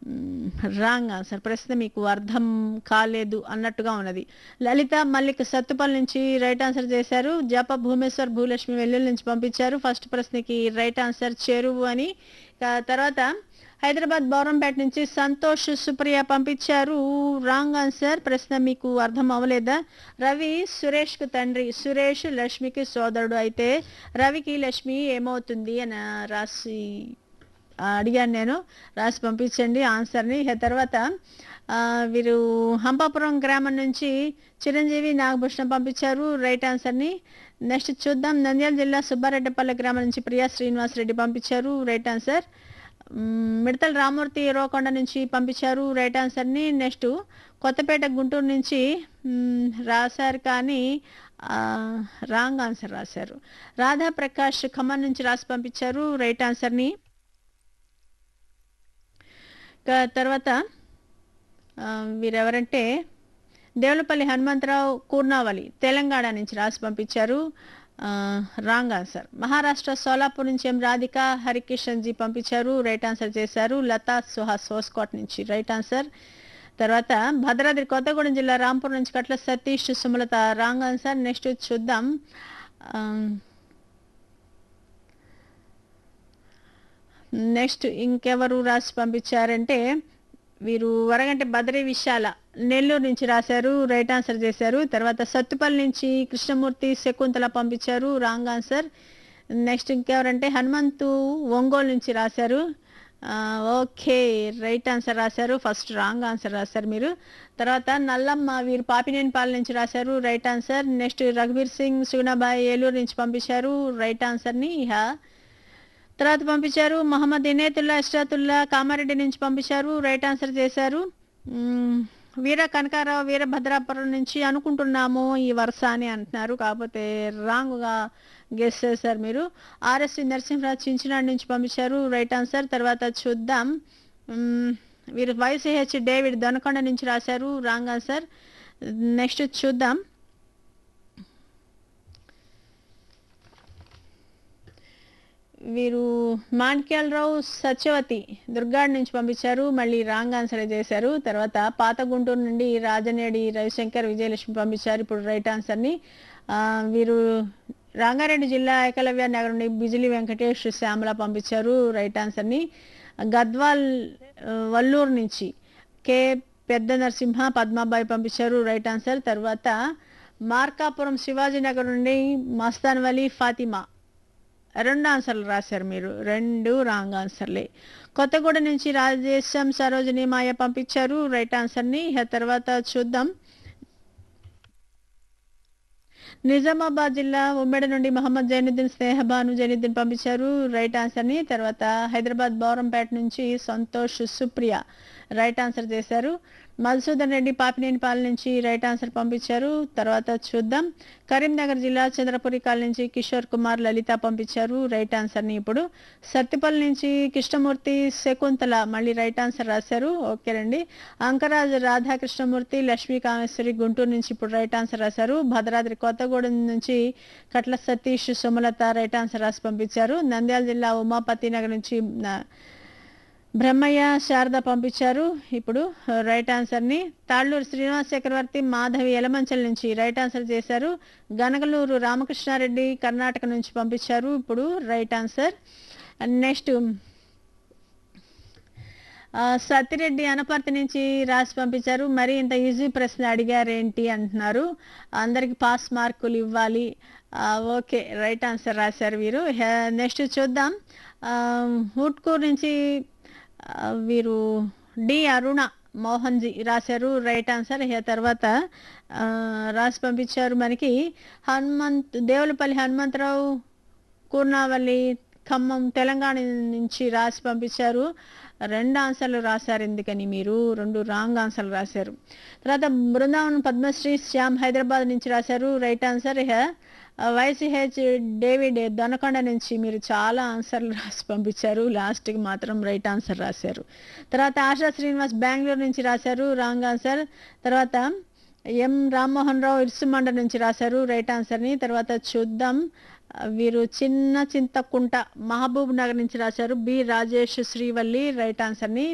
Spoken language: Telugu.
రాంగ్ ఆన్సర్ ప్రశ్న మీకు అర్థం కాలేదు అన్నట్టుగా ఉన్నది లలిత మల్లిక్ సత్తుపల్లి నుంచి రైట్ ఆన్సర్ చేశారు జప భూమేశ్వర్ భూలక్ష్మి వెల్లుల్లి నుంచి పంపించారు ఫస్ట్ ప్రశ్నకి రైట్ ఆన్సర్ చెరువు అని ఇక తర్వాత హైదరాబాద్ బౌరంపేట నుంచి సంతోష్ సుప్రియ పంపించారు రాంగ్ ఆన్సర్ ప్రశ్న మీకు అర్థం అవ్వలేదా రవి సురేష్కు తండ్రి సురేష్ లక్ష్మికి సోదరుడు అయితే రవికి లక్ష్మి ఏమవుతుంది అని రాసి అడిగాను నేను రాసి పంపించండి ఆన్సర్ని ఇక తర్వాత ఆ, వీరు హంపాపురం గ్రామం నుంచి చిరంజీవి నాగభూషణం పంపించారు రైట్ ఆన్సర్ని నెక్స్ట్ చూద్దాం నంద్యాల జిల్లా సుబ్బారెడ్డిపల్లె గ్రామం నుంచి ప్రియా శ్రీనివాస్ రెడ్డి పంపించారు రైట్ ఆన్సర్ మ్, మిడతల రామూర్తి రోకొండ నుంచి పంపించారు రైట్ ఆన్సర్ని నెక్స్ట్ కొత్తపేట గుంటూరు నుంచి మ్, రాశారు కానీ ఆ, రాంగ్ ఆన్సర్ రాశారు రాధా ప్రకాష్ ఖమ్మం నుంచి రాసి పంపించారు రైట్ ఆన్సర్ని ఇక తర్వాత ఆ, వీరెవరంటే దేవులపల్లి హనుమంతరావు కూర్నావలి తెలంగాణ నుంచి రాసి పంపించారు ఆ, రాంగ్ ఆన్సర్ మహారాష్ట్ర సోలాపూర్ నుంచి ఎం రాధిక హరికిషన్ జీ పంపించారు రైట్ ఆన్సర్ చేశారు లతా సుహాస్ సోస్కోట్ నుంచి రైట్ ఆన్సర్ తర్వాత భద్రాద్రి కొత్తగూడెం జిల్లా రాంపూర్ నుంచి Katla Satish Sumalatha wrong answer next చూద్దాం ఆ, నెక్స్ట్ ఇంకెవరు రాసి పంపించారంటే వీరు వరగంటి బద్రి విశాల నెల్లూరు నుంచి రాశారు రైట్ ఆన్సర్ చేశారు తర్వాత సత్తుపల్లి నుంచి కృష్ణమూర్తి శకుంతల పంపించారు రాంగ్ ఆన్సర్ నెక్స్ట్ ఇంకెవరంటే హనుమంతు ఒంగోలు నుంచి రాశారు ఆ, ఓకే రైట్ ఆన్సర్ రాశారు ఫస్ట్ రాంగ్ ఆన్సర్ రాశారు మీరు తర్వాత నల్లమ్మ వీరు పాపినేనిపాలెం నుంచి రాశారు రైట్ ఆన్సర్ నెక్స్ట్ రఘువీర్ సింగ్ సుగుణాబాయి ఏలూరు నుంచి పంపించారు రైట్ ఆన్సర్ని ఇహ తర్వాత పంపించారు మహమ్మద్ ఇనేతుల్లా ఇష్రాతుల్లా కామారెడ్డి నుంచి పంపించారు రైట్ ఆన్సర్ చేశారు మ్మ్, వీర కనకారావు వీరభద్రాపురం నుంచి అనుకుంటున్నాము ఈ వరుస అని అంటున్నారు కాకపోతే రాంగ్గా గెస్ చేశారు మీరు ఆర్ఎస్వి నరసింహరాజు చించినాడు నుంచి పంపించారు రైట్ ఆన్సర్ తర్వాత చూద్దాం మ్మ్, వీరు వైసీహెచ్ డేవిడ్ దొనకొండ నుంచి రాశారు రాంగ్ ఆన్సర్ నెక్స్ట్ చూద్దాం వీరు మాణిక్యాలరావు సత్యవతి దుర్గాడ్ నుంచి పంపించారు మళ్ళీ రాంగ్ ఆన్సర్ చేశారు తర్వాత పాత గుంటూరు నుండి రాజనేడి రవిశంకర్ విజయలక్ష్మి పంపించారు ఇప్పుడు రైట్ ఆన్సర్ని ఆ, వీరు రంగారెడ్డి జిల్లా ఏకలవ్య నగర్ నుండి బిజిలి వెంకటేష్ శ్యామల పంపించారు రైట్ ఆన్సర్ని గద్వాల్ ఆ, వల్లూరు నుంచి కే పెద్ద నరసింహ పద్మాబాయి పంపించారు రైట్ ఆన్సర్ తర్వాత మార్కాపురం శివాజీ నగర్ నుండి మస్తాన్ వలీ ఫాతిమా రెండు ఆన్సర్లు రాశారు మీరు రెండు రాంగ్ ఆన్సర్లే కొత్తగూడ నుంచి రాజేశం సరోజిని మాయ పంపించారు రైట్ ఆన్సర్ని ఇక తర్వాత చూద్దాం నిజామాబాద్ జిల్లా ఉమ్మడి నుండి మహమ్మద్ జైనుద్దీన్ స్నేహబాను జైనుద్దీన్ పంపించారు రైట్ ఆన్సర్ని తర్వాత హైదరాబాద్ బౌరంపేట నుంచి సంతోష్ సుప్రియ రైట్ ఆన్సర్ చేశారు మధుసూదన్ రెడ్డి పాపినేనిపాలెం నుంచి రైట్ ఆన్సర్ పంపించారు తర్వాత చూద్దాం కరీంనగర్ జిల్లా చంద్రపురి కాల్ నుంచి కిషోర్ కుమార్ లలిత పంపించారు రైట్ ఆన్సర్ని ఇప్పుడు సత్తిపల్లి నుంచి కృష్ణమూర్తి శకుంతల మళ్ళీ రైట్ ఆన్సర్ రాశారు ఓకేనండి అంకరాజ్ రాధా కృష్ణమూర్తి లక్ష్మీ కామేశ్వరి గుంటూరు నుంచి ఇప్పుడు రైట్ ఆన్సర్ రాశారు భద్రాద్రి కొత్తగూడెం నుంచి కట్ల సతీష్ సుమలత రైట్ ఆన్సర్ రాసి పంపించారు నంద్యాల జిల్లా ఉమాపతి నగర్ నుంచి నా- బ్రహ్మయ్య శారద పంపించారు ఇప్పుడు రైట్ ఆన్సర్ని తాళ్ళూరు శ్రీనివాస్ చక్రవర్తి మాధవి ఎలమంచల్ నుంచి రైట్ ఆన్సర్ చేశారు గనగలూరు రామకృష్ణారెడ్డి కర్ణాటక నుంచి పంపించారు ఇప్పుడు రైట్ ఆన్సర్ నెక్స్ట్ ఆ, సత్తిరెడ్డి అనపర్తి నుంచి రాసి పంపించారు మరి ఇంత ఈజీ ప్రశ్న అడిగారేంటి అంటున్నారు అందరికి పాస్ మార్కులు ఇవ్వాలి ఆ, ఓకే రైట్ ఆన్సర్ రాశారు వీరు హె- నెక్స్ట్ చూద్దాం ఆ, హుట్కూర్ నుంచి ఆ, వీరు డి అరుణ మోహన్ జీ రాశారు రైట్ ఆన్సర్ ఇక తర్వాత ఆ, రాసి పంపించారు మనకి హనుమంత్ దేవులపల్లి హనుమంతరావు కూర్నావల్లి ఖమ్మం తెలంగాణ నుంచి రాసి పంపించారు రెండు ఆన్సర్లు రాశారు ఎందుకని మీరు రెండు రాంగ్ ఆన్సర్లు రాశారు తర్వాత బృందావనం పద్మశ్రీ శ్యామ్ హైదరాబాద్ నుంచి రాశారు రైట్ ఆన్సర్ ఇక వైసీహెచ్ డేవిడ్ దొనకొండ నుంచి మీరు చాలా ఆన్సర్లు రాసి పంపించారు లాస్ట్కి మాత్రం రైట్ ఆన్సర్ రాశారు తర్వాత ఆశా శ్రీనివాస్ బెంగళూరు నుంచి రాశారు రాంగ్ ఆన్సర్ తర్వాత ఎం రామ్మోహన్ రావు ఇరుసుమండ నుంచి రాశారు రైట్ ఆన్సర్ని తర్వాత చూద్దాం ఆ, వీరు చిన్న చింతకుంట మహబూబ్ నగర్ నుంచి రాశారు బి రాజేష్ శ్రీవల్లి రైట్ ఆన్సర్ని